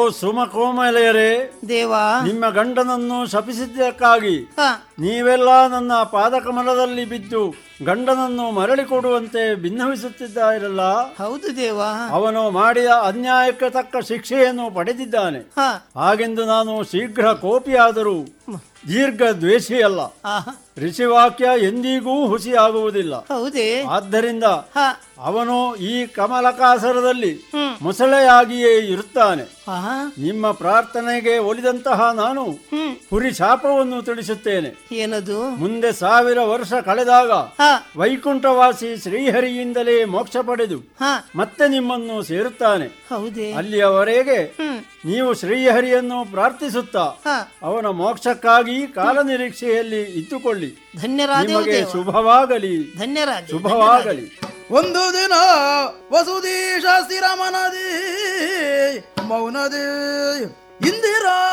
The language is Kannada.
ಸುಮಕೋಮಲೆಯರೇ ದೇವಾ ನಿಮ್ಮ ಗಂಡನನ್ನು ಶಪಿಸಿದ್ದಕ್ಕಾಗಿ ಹ, ನೀವೆಲ್ಲ ನನ್ನ ಪಾದಕಮಲದಲ್ಲಿ ಬಿದ್ದು ಗಂಡನನ್ನು ಮರಳಿ ಕೊಡುವಂತೆ ಭಿನ್ನವಿಸುತ್ತಿದ್ದಾರಲ್ಲ ಹೌದು ದೇವಾ ಅವನು ಮಾಡಿದ ಅನ್ಯಾಯಕ್ಕೆ ತಕ್ಕ ಶಿಕ್ಷೆಯನ್ನು ಪಡೆದಿದ್ದಾನೆ ಹ, ಹಾಗೆಂದು ನಾನು ಶೀಘ್ರ ಕೋಪಿಯಾದರೂ ದೀರ್ಘ ದ್ವೇಷಿಯಲ್ಲ ಆಹಾ, ಋಷಿವಾಕ್ಯ ಎಂದಿಗೂ ಹುಸಿಯಾಗುವುದಿಲ್ಲ ಹೌದೇ ಆದ್ದರಿಂದ ಹ, ಅವನು ಈ ಕಮಲಕಾಸರದಲ್ಲಿ ಹ್ಮ್. ಮೊಸಳೆಯಾಗಿಯೇ ಇರುತ್ತಾನೆ ಆಹಾ, ನಿಮ್ಮ ಪ್ರಾರ್ಥನೆಗೆ ಒಲಿದಂತಹ ನಾನು ಹ್ಮ್ ಹುರಿ ಶಾಪವನ್ನು ತಿಳಿಸುತ್ತೇನೆ ಏನದು ಮುಂದೆ ಸಾವಿರ ವರ್ಷ ಕಳೆದಾಗ ಹ, ವೈಕುಂಠವಾಸಿ ಶ್ರೀಹರಿಯಿಂದಲೇ ಮೋಕ್ಷ ಪಡೆದು ಹ, ಮತ್ತೆ ನಿಮ್ಮನ್ನು ಸೇರುತ್ತಾನೆ ಹೌದೇ ಅಲ್ಲಿಯವರೆಗೆ ಹ್ಮ್ ನೀವು ಶ್ರೀಹರಿಯನ್ನು ಪ್ರಾರ್ಥಿಸುತ್ತಾ ಹ, ಅವನ ಮೋಕ್ಷಕ್ಕಾಗಿ ಕಾಲನಿರೀಕ್ಷೆಯಲ್ಲಿ ಇದ್ದುಕೊಳ್ಳಿ ಧನ್ಯರಾದೆವು ನಿಮಗೆ ದೇವ ಶುಭವಾಗಲಿ ಧನ್ಯರಾದ ಶುಭವಾಗಲಿ ಒಂದು ದಿನ ವಸುಧೀಶ ಸ್ಥಿರಮನದಿ ಮೌನದಿ ಇಂದಿರಾ